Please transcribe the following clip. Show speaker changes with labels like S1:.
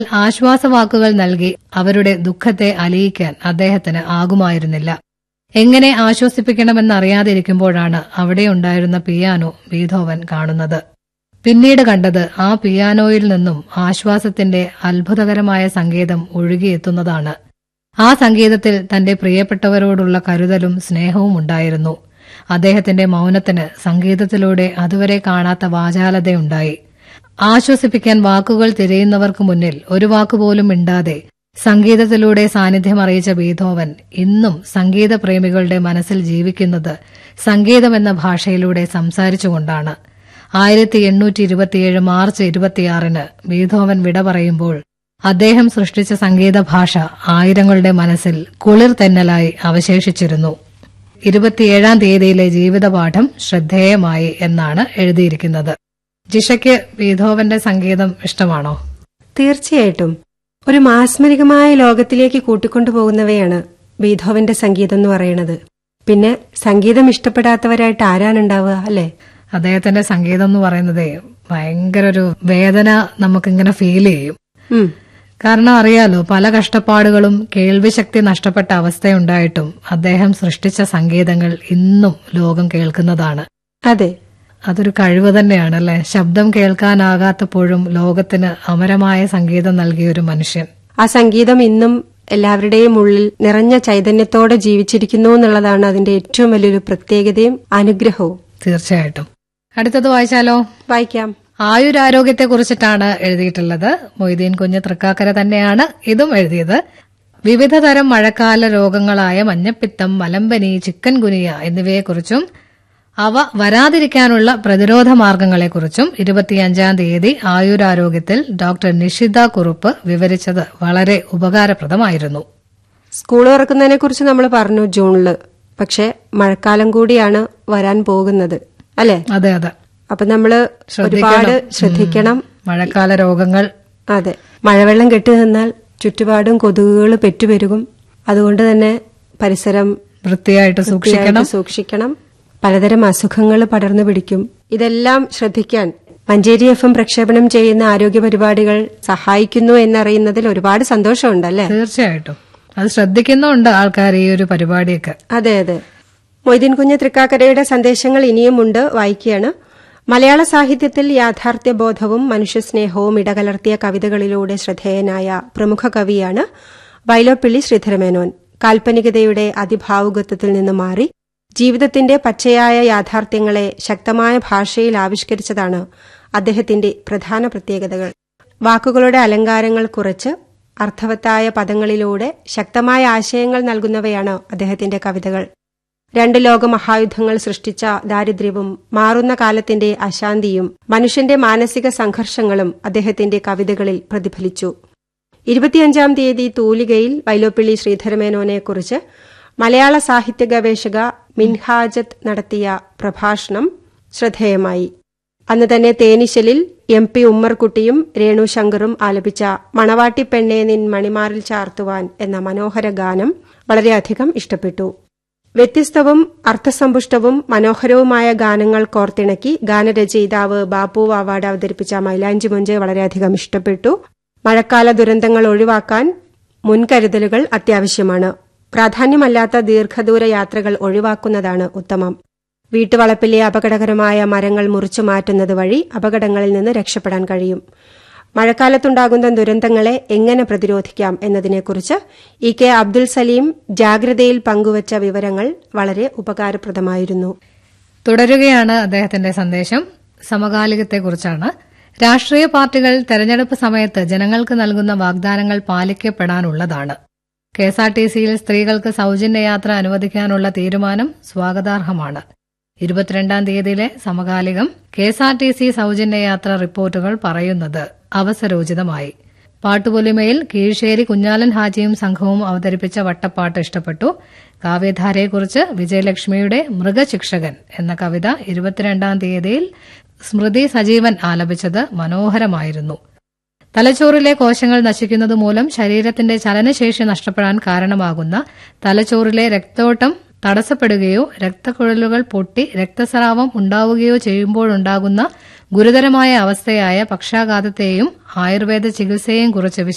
S1: ആശ്വാസവാക്കുകൾ നൽകി അവരുടെ ദുഃഖത്തെ അലിയിക്കാൻ അദ്ദേഹത്തിന് ആകുമായിരുന്നില്ല എങ്ങനെ ആശ്വസിപ്പിക്കണമെന്നറിയാതിരിക്കുമ്പോഴാണ് അവിടെയുണ്ടായിരുന്ന പിയാനോ ബീധോവൻ കാണുന്നത് പിന്നീട് കണ്ടത് ആ പിയാനോയിൽ നിന്നും ആശ്വാസത്തിന്റെ അത്ഭുതകരമായ സംഗീതം ഒഴുകിയെത്തുന്നതാണ് ആ സംഗീതത്തിൽ തന്റെ പ്രിയപ്പെട്ടവരോടുള്ള കരുതലും സ്നേഹവും ഉണ്ടായിരുന്നു അദ്ദേഹത്തിന്റെ മൗനത്തിന് സംഗീതത്തിലൂടെ അതുവരെ കാണാത്ത വാചാലതയുണ്ടായി ആശ്വസിപ്പിക്കാൻ വാക്കുകൾ തിരയുന്നവർക്ക് മുന്നിൽ ഒരു വാക്കുപോലും മിണ്ടാതെ സംഗീതത്തിലൂടെ സാന്നിധ്യം അറിയിച്ച ബീധോവൻ ഇന്നും സംഗീത പ്രേമികളുടെ മനസ്സിൽ ജീവിക്കുന്നത് സംഗീതമെന്ന ഭാഷയിലൂടെ സംസാരിച്ചുകൊണ്ടാണ് ആയിരത്തി എണ്ണൂറ്റി ഇരുപത്തിയേഴ് മാർച്ച് ഇരുപത്തിയാറിന് ബീധോവൻ വിട പറയുമ്പോൾ അദ്ദേഹം സൃഷ്ടിച്ച സംഗീത ഭാഷ ആയിരങ്ങളുടെ മനസ്സിൽ കുളിർ തെന്നലായി അവശേഷിച്ചിരുന്നു ഇരുപത്തിയേഴാം തീയതിയിലെ ജീവിതപാഠം ശ്രദ്ധേയമായി എന്നാണ് എഴുതിയിരിക്കുന്നത് ജിഷയ്ക്ക് ബീധോവന്റെ സംഗീതം ഇഷ്ടമാണോ
S2: തീർച്ചയായിട്ടും ഒരു മാസ്മരികമായ ലോകത്തിലേക്ക് കൂട്ടിക്കൊണ്ടുപോകുന്നവയാണ് ബീധോവന്റെ സംഗീതം എന്ന് പറയുന്നത് പിന്നെ സംഗീതം ഇഷ്ടപ്പെടാത്തവരായിട്ട് ആരാണുണ്ടാവുക അല്ലെ
S1: അദ്ദേഹത്തിന്റെ സംഗീതം എന്ന് പറയുന്നത് ഭയങ്കര ഒരു വേദന നമുക്കിങ്ങനെ ഫീൽ ചെയ്യും
S2: ഉം
S1: കാരണം അറിയാലോ പല കഷ്ടപ്പാടുകളും കേൾവിശക്തി നഷ്ടപ്പെട്ട അവസ്ഥയുണ്ടായിട്ടും അദ്ദേഹം സൃഷ്ടിച്ച സംഗീതങ്ങൾ ഇന്നും ലോകം കേൾക്കുന്നതാണ്
S2: അതെ
S1: അതൊരു കഴിവ് തന്നെയാണ് അല്ലെ ശബ്ദം കേൾക്കാനാകാത്തപ്പോഴും ലോകത്തിന് അമരമായ സംഗീതം നൽകിയ ഒരു മനുഷ്യൻ
S2: ആ സംഗീതം ഇന്നും എല്ലാവരുടെയും ഉള്ളിൽ നിറഞ്ഞ ചൈതന്യത്തോടെ ജീവിച്ചിരിക്കുന്നു എന്നുള്ളതാണ് അതിന്റെ ഏറ്റവും വലിയൊരു പ്രത്യേകതയും അനുഗ്രഹവും
S1: തീർച്ചയായിട്ടും അടുത്തത് വായിച്ചാലോ
S2: വായിക്കാം
S1: ആയുരാരോഗ്യത്തെ കുറിച്ചിട്ടാണ് എഴുതിയിട്ടുള്ളത് മൊയ്തീൻ കുഞ്ഞ് തൃക്കാക്കര തന്നെയാണ് ഇതും എഴുതിയത് വിവിധ തരം മഴക്കാല രോഗങ്ങളായ മഞ്ഞപ്പിത്തം മലമ്പനി ചിക്കൻ ഗുനിയ എന്നിവയെക്കുറിച്ചും അവ വരാതിരിക്കാനുള്ള പ്രതിരോധ മാർഗങ്ങളെക്കുറിച്ചും ഇരുപത്തിയഞ്ചാം തീയതി ആയുരാരോഗ്യത്തിൽ ഡോക്ടർ നിഷിത കുറുപ്പ് വിവരിച്ചത് വളരെ ഉപകാരപ്രദമായിരുന്നു
S2: സ്കൂൾ തുറക്കുന്നതിനെ കുറിച്ച് നമ്മൾ പറഞ്ഞു ജൂണില് പക്ഷെ മഴക്കാലം കൂടിയാണ് വരാൻ പോകുന്നത് അല്ലെ
S1: അതെ അതെ
S2: അപ്പൊ നമ്മള് ഒരുപാട് ശ്രദ്ധിക്കണം
S1: മഴക്കാല രോഗങ്ങൾ
S2: അതെ മഴവെള്ളം കെട്ടി നിന്നാൽ ചുറ്റുപാടും കൊതുകുകൾ പെറ്റുപെരുകും അതുകൊണ്ട് തന്നെ പരിസരം
S1: വൃത്തിയായിട്ട് സൂക്ഷിക്കണം
S2: വൃത്തിയായിട്ട് സൂക്ഷിക്കണം പലതരം അസുഖങ്ങൾ പടർന്നു പിടിക്കും ഇതെല്ലാം ശ്രദ്ധിക്കാൻ മഞ്ചേരി എഫ് എം പ്രക്ഷേപണം ചെയ്യുന്ന ആരോഗ്യ പരിപാടികൾ സഹായിക്കുന്നു എന്നറിയുന്നതിൽ ഒരുപാട് സന്തോഷമുണ്ട് അല്ലേ
S1: തീർച്ചയായിട്ടും അത് ശ്രദ്ധിക്കുന്നുണ്ട് ആൾക്കാർ ഈ ഒരു പരിപാടിയൊക്കെ
S2: അതെ അതെ മൊയ്തീൻ കുഞ്ഞ് തൃക്കാക്കരയുടെ സന്ദേശങ്ങൾ ഇനിയുമുണ്ട് വായിക്കുകയാണ് മലയാള സാഹിത്യത്തിൽ യാഥാർത്ഥ്യബോധവും മനുഷ്യസ്നേഹവും ഇടകലർത്തിയ കവിതകളിലൂടെ ശ്രദ്ധേയനായ പ്രമുഖ കവിയാണ് വൈലോപ്പിള്ളി ശ്രീധരമേനോൻ കാൽപ്പനികതയുടെ അതിഭാവുകത്വത്തിൽ നിന്ന് മാറി ജീവിതത്തിന്റെ പച്ചയായ യാഥാർത്ഥ്യങ്ങളെ ശക്തമായ ഭാഷയിൽ ആവിഷ്കരിച്ചതാണ് അദ്ദേഹത്തിന്റെ പ്രധാന പ്രത്യേകതകൾ വാക്കുകളുടെ അലങ്കാരങ്ങൾ കുറച്ച് അർത്ഥവത്തായ പദങ്ങളിലൂടെ ശക്തമായ ആശയങ്ങൾ നൽകുന്നവയാണ് അദ്ദേഹത്തിന്റെ കവിതകൾ രണ്ട് ലോകമഹായുദ്ധങ്ങൾ സൃഷ്ടിച്ച ദാരിദ്ര്യവും മാറുന്ന കാലത്തിന്റെ അശാന്തിയും മനുഷ്യന്റെ മാനസിക സംഘർഷങ്ങളും അദ്ദേഹത്തിന്റെ കവിതകളിൽ പ്രതിഫലിച്ചു ഇരുപത്തിയഞ്ചാം തീയതി തൂലികയിൽ വൈലോപ്പിള്ളി ശ്രീധരമേനോനെക്കുറിച്ച് മലയാള സാഹിത്യ ഗവേഷക മിൻഹാജത്ത് നടത്തിയ പ്രഭാഷണം ശ്രദ്ധേയമായി അന്ന് തന്നെ തേനിശലിൽ എം പി ഉമ്മർകുട്ടിയും രേണു ശങ്കറും ആലപിച്ച മണവാട്ടി പെണ്ണെ നിൻ മണിമാറിൽ ചാർത്തുവാൻ എന്ന മനോഹര ഗാനം വളരെയധികം ഇഷ്ടപ്പെട്ടു വ്യത്യസ്തവും അർത്ഥസമ്പുഷ്ടവും മനോഹരവുമായ ഗാനങ്ങൾ കോർത്തിണക്കി ഗാനരചയിതാവ് ബാപ്പു വാവാട് അവതരിപ്പിച്ച മൈലാഞ്ചി മൊഞ്ച് വളരെയധികം ഇഷ്ടപ്പെട്ടു മഴക്കാല ദുരന്തങ്ങൾ ഒഴിവാക്കാൻ മുൻകരുതലുകൾ അത്യാവശ്യമാണ് പ്രാധാന്യമല്ലാത്ത ദീർഘദൂര യാത്രകൾ ഒഴിവാക്കുന്നതാണ് ഉത്തമം വീട്ടുവളപ്പിലെ അപകടകരമായ മരങ്ങൾ മുറിച്ചു മാറ്റുന്നത് വഴി അപകടങ്ങളിൽ നിന്ന് രക്ഷപ്പെടാൻ കഴിയും മഴക്കാലത്തുണ്ടാകുന്ന ദുരന്തങ്ങളെ എങ്ങനെ പ്രതിരോധിക്കാം എന്നതിനെക്കുറിച്ച് ഇ കെ അബ്ദുൽ സലീം ജാഗ്രതയിൽ പങ്കുവച്ച വിവരങ്ങൾ വളരെ ഉപകാരപ്രദമായിരുന്നു
S1: തുടരുകയാണ് അദ്ദേഹത്തിന്റെ സന്ദേശം സമകാലികത്തെക്കുറിച്ചാണ് രാഷ്ട്രീയ പാർട്ടികൾ തെരഞ്ഞെടുപ്പ് സമയത്ത് ജനങ്ങൾക്ക് നൽകുന്ന വാഗ്ദാനങ്ങൾ പാലിക്കപ്പെടാനുള്ളതാണ് കെ എസ് ആർ ടി സിയിൽ സ്ത്രീകൾക്ക് സൌജന്യ യാത്ര അനുവദിക്കാനുള്ള തീരുമാനം സ്വാഗതാർഹമാണ് ഇരുപത്തിരണ്ടാം തീയതിയിലെ സമകാലികം K S R T C സൌജന്യ യാത്ര റിപ്പോർട്ടുകൾ പറയുന്നത് അവസരോചിതമായി പാട്ടുപൊലിമയിൽ കീഴ്ശ്ശേരി കുഞ്ഞാലൻ ഹാജിയും സംഘവും അവതരിപ്പിച്ച വട്ടപ്പാട്ട് ഇഷ്ടപ്പെട്ടു കാവ്യധാരയെക്കുറിച്ച് വിജയലക്ഷ്മിയുടെ മൃഗശിക്ഷകൻ എന്ന കവിത ഇരുപത്തിരണ്ടാം തീയതിയിൽ സ്മൃതി സജീവൻ ആലപിച്ചത് മനോഹരമായിരുന്നു തലച്ചോറിലെ കോശങ്ങൾ നശിക്കുന്നത് മൂലം ശരീരത്തിന്റെ ചലനശേഷി നഷ്ടപ്പെടാൻ കാരണമാകുന്ന തലച്ചോറിലെ രക്തോട്ടം തടസ്സപ്പെടുകയോ രക്തക്കുഴലുകൾ പൊട്ടി രക്തസ്രാവം ഉണ്ടാവുകയോ ചെയ്യുമ്പോഴുണ്ടാകുന്ന ഗുരുതരമായ അവസ്ഥയായ പക്ഷാഘാതത്തെയും ആയുർവേദ ചികിത്സയെയും കുറിച്ച്